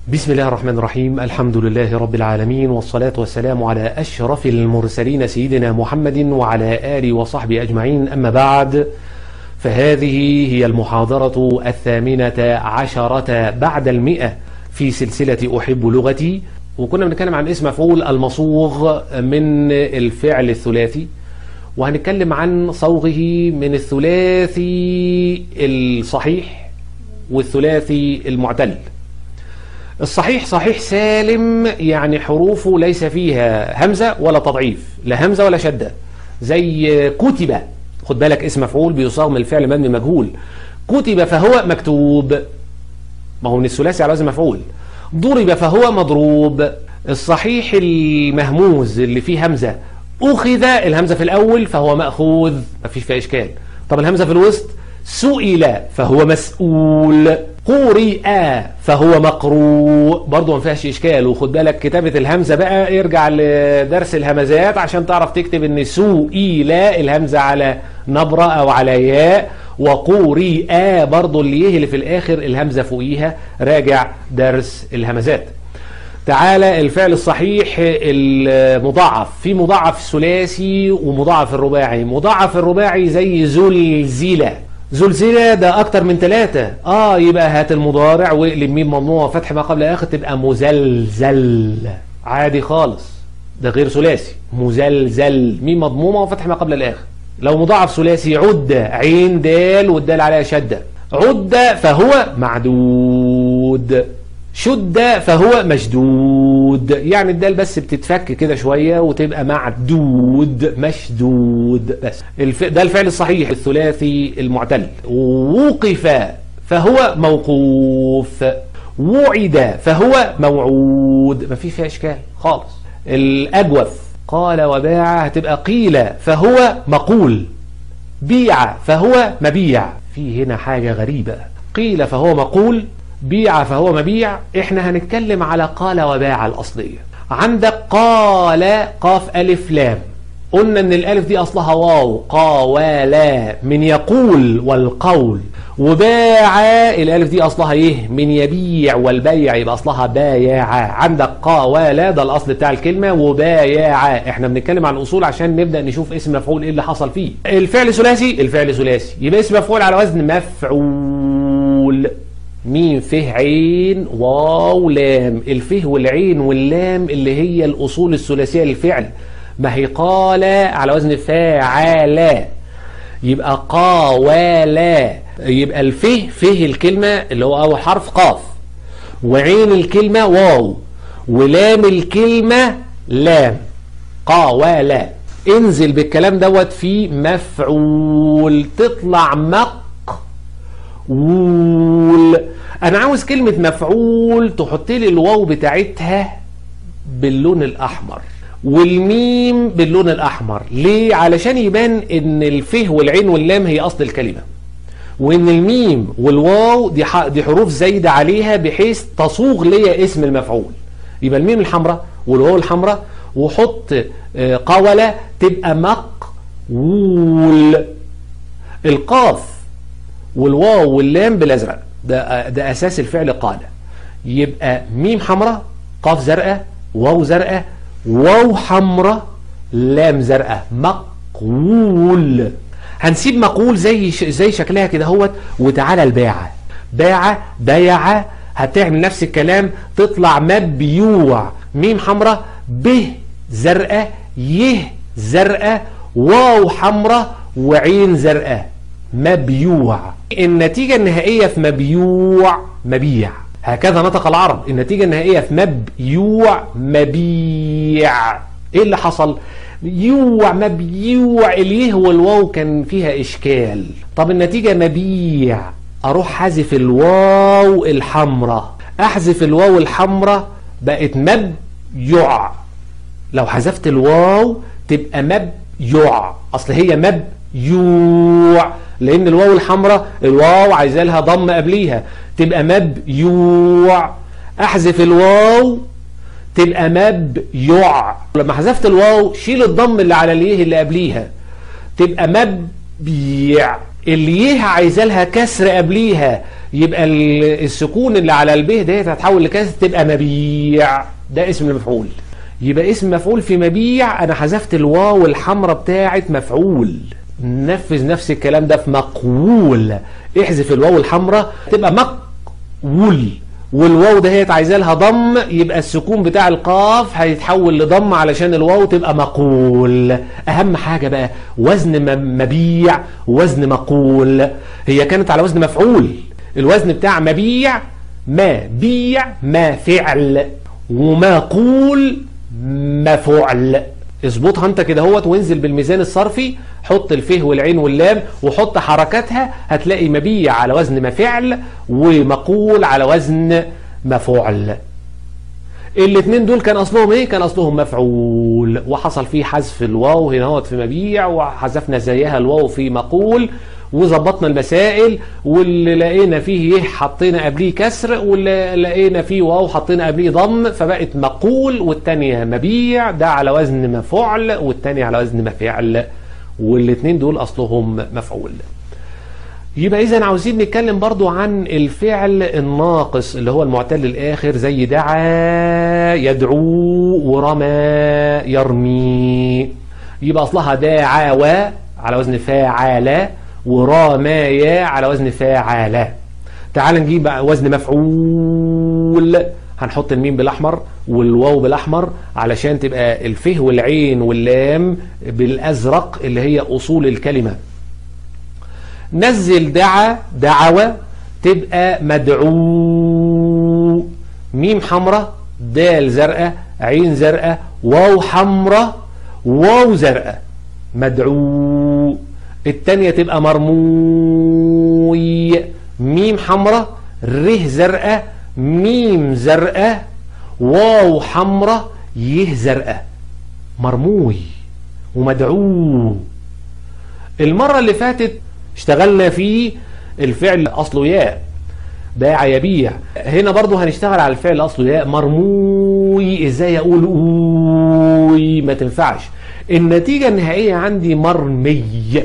بسم الله الرحمن الرحيم الحمد لله رب العالمين والصلاة والسلام على أشرف المرسلين سيدنا محمد وعلى آله وصحبه أجمعين أما بعد فهذه هي المحاضرة الثامنة عشرة بعد المئة في سلسلة أحب لغتي وكنا بنتكلم عن اسم مفعول المصوغ من الفعل الثلاثي وهنتكلم عن صوغه من الثلاثي الصحيح والثلاثي المعتل الصحيح صحيح سالم يعني حروفه ليس فيها همزة ولا تضعيف لا همزة ولا شدة زي كتب خد بالك اسم مفعول بيصاغ من الفعل مبني مجهول كتب فهو مكتوب ما هو من الثلاثي على وزن مفعول ضرب فهو مضروب الصحيح المهموز اللي فيه همزة أخذ الهمزة في الأول فهو مأخوذ ما فيش فيها إشكال طب الهمزة في الوسط سئل فهو مسؤول قرئ فهو مقروء برضه ما فيهاش اشكال وخد بالك كتابه الهمزه بقى ارجع لدرس الهمزات عشان تعرف تكتب ان سئل الهمزه على نبره او على ياء وقرئ برضه اللي يه اللي في الاخر الهمزه فوقيها راجع درس الهمزات تعالى الفعل الصحيح المضاعف في مضاعف الثلاثي ومضاعف الرباعي مضاعف الرباعي زي زلزله زلزلة ده أكتر من ثلاثة آه يبقى هات المضارع واقلب ميم ممنوع فتح ما قبل آخر تبقى مزلزل عادي خالص ده غير ثلاثي مزلزل ميم مضمومة وفتح ما قبل الآخر لو مضاعف ثلاثي عد عين دال والدال عليها شدة عد فهو معدود شد فهو مشدود يعني الدال بس بتتفك كده شوية وتبقى معدود مشدود بس الف... ده الفعل الصحيح الثلاثي المعتل ووقف فهو موقوف وعد فهو موعود ما في فيها اشكال خالص الاجوف قال وباع هتبقى قيل فهو مقول بيع فهو مبيع في هنا حاجة غريبة قيل فهو مقول بيع فهو مبيع احنا هنتكلم على قال وباع الأصلية عندك قال قاف ألف لام قلنا ان الألف دي أصلها واو قاولا من يقول والقول وباع الألف دي أصلها ايه من يبيع والبيع يبقى أصلها بايع عندك قاولا ده الأصل بتاع الكلمة وبايع احنا بنتكلم عن الأصول عشان نبدأ نشوف اسم مفعول ايه اللي حصل فيه الفعل ثلاثي الفعل ثلاثي يبقى اسم مفعول على وزن مفعول ميم فه عين واو لام الفه والعين واللام اللي هي الأصول الثلاثية للفعل ما هي قال على وزن فاعل يبقى قاولا يبقى الفه فه الكلمة اللي هو أول حرف قاف وعين الكلمة واو ولام الكلمة لام قاولا انزل بالكلام دوت في مفعول تطلع مق وول انا عاوز كلمة مفعول تحط لي الواو بتاعتها باللون الاحمر والميم باللون الاحمر ليه علشان يبان ان الفه والعين واللام هي اصل الكلمة وان الميم والواو دي, دي حروف زايدة عليها بحيث تصوغ لي اسم المفعول يبقى الميم الحمراء والواو الحمراء وحط قولة تبقى مقول القاف والواو واللام بالازرق ده ده اساس الفعل قال يبقى ميم حمراء قاف زرقاء واو زرقاء واو حمراء لام زرقاء مقول هنسيب مقول زي زي شكلها كده اهوت وتعالى الباعة باع بيع هتعمل نفس الكلام تطلع مبيوع ميم حمراء ب زرقاء يه زرقاء واو حمراء وعين زرقاء مبيوع النتيجة النهائية في مبيوع مبيع هكذا نطق العرب النتيجة النهائية في مبيوع مبيع ايه اللي حصل يوع مبيوع اليه والواو كان فيها اشكال طب النتيجة مبيع اروح حذف الواو الحمراء احذف الواو الحمراء بقت مبيوع لو حذفت الواو تبقى مبيوع اصل هي مبيوع لان الواو الحمراء الواو عايزه لها ضم قبليها تبقى مبيوع احذف الواو تبقى مبيوع لما حذفت الواو شيل الضم اللي على اليه اللي قبليها تبقى مبيع اليه عايزه لها كسر قبليها يبقى ال- السكون اللي على البه ديت هتحول لكسر تبقى مبيع ده اسم المفعول يبقى اسم مفعول في مبيع انا حذفت الواو الحمراء بتاعه مفعول نفذ نفس الكلام ده في مقول احذف الواو الحمراء تبقى مقول والواو دهيت عايزه لها ضم يبقى السكون بتاع القاف هيتحول لضم علشان الواو تبقى مقول اهم حاجه بقى وزن م- مبيع وزن مقول هي كانت على وزن مفعول الوزن بتاع مبيع ما بيع ما فعل ومقول مفعل اظبطها انت كده اهوت وانزل بالميزان الصرفي حط الفه والعين واللام وحط حركاتها هتلاقي مبيع على وزن مفعل ومقول على وزن مفعل الاثنين دول كان اصلهم ايه كان اصلهم مفعول وحصل فيه حذف الواو هنا هوت في مبيع وحذفنا زيها الواو في مقول وظبطنا المسائل واللي لقينا فيه ايه حطينا قبليه كسر واللي لقينا فيه واو حطينا قبليه ضم فبقت مقول والتانية مبيع ده على وزن مفعل والتانية على وزن مفعل والاثنين دول اصلهم مفعول يبقى اذا عاوزين نتكلم برضو عن الفعل الناقص اللي هو المعتل الاخر زي دعا يدعو ورمى يرمي يبقى اصلها داعا على وزن فاعل ورمايا على وزن فاعل تعال نجيب بقى وزن مفعول هنحط الميم بالاحمر والواو بالاحمر علشان تبقى الفه والعين واللام بالازرق اللي هي اصول الكلمه نزل دعا دعوة تبقى مدعو ميم حمراء دال زرقاء عين زرقاء واو حمراء واو زرقاء مدعو التانية تبقى مرموي ميم حمراء ره زرقاء ميم زرقاء واو حمراء يه زرقاء مرموي ومدعو المرة اللي فاتت اشتغلنا في الفعل أصله ياء باع يبيع هنا برضو هنشتغل على الفعل أصله ياء مرموي ازاي اقول اوي ما تنفعش النتيجة النهائية عندي مرمي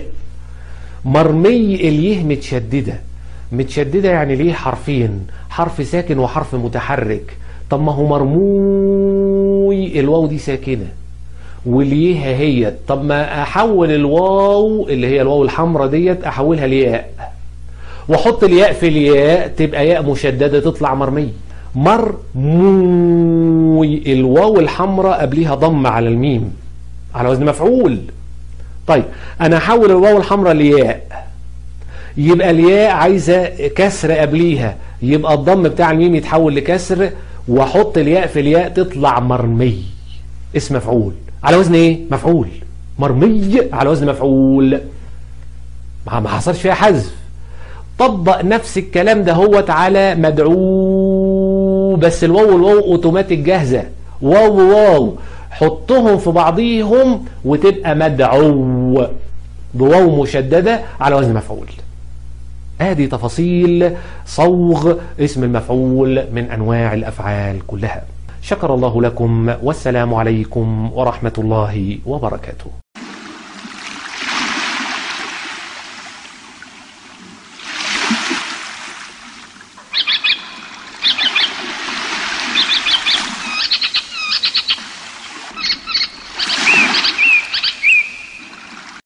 مرمي اليه متشددة متشددة يعني ليه حرفين حرف ساكن وحرف متحرك طب ما هو مرموي الواو دي ساكنه واليه هي طب ما احول الواو اللي هي الواو الحمراء ديت احولها لياء واحط الياء في الياء تبقى ياء مشدده تطلع مرمي مرموي الواو الحمراء قبليها ضم على الميم على وزن مفعول طيب انا احول الواو الحمراء لياء يبقى الياء عايزه كسر قبليها يبقى الضم بتاع الميم يتحول لكسر واحط الياء في الياء تطلع مرمي اسم مفعول على وزن ايه مفعول مرمي على وزن مفعول ما حصلش فيها حذف طبق نفس الكلام ده هوت على مدعو بس الواو والواو اوتوماتيك جاهزه واو واو حطهم في بعضيهم وتبقى مدعو بواو مشدده على وزن مفعول ادي تفاصيل صوغ اسم المفعول من انواع الافعال كلها شكر الله لكم والسلام عليكم ورحمه الله وبركاته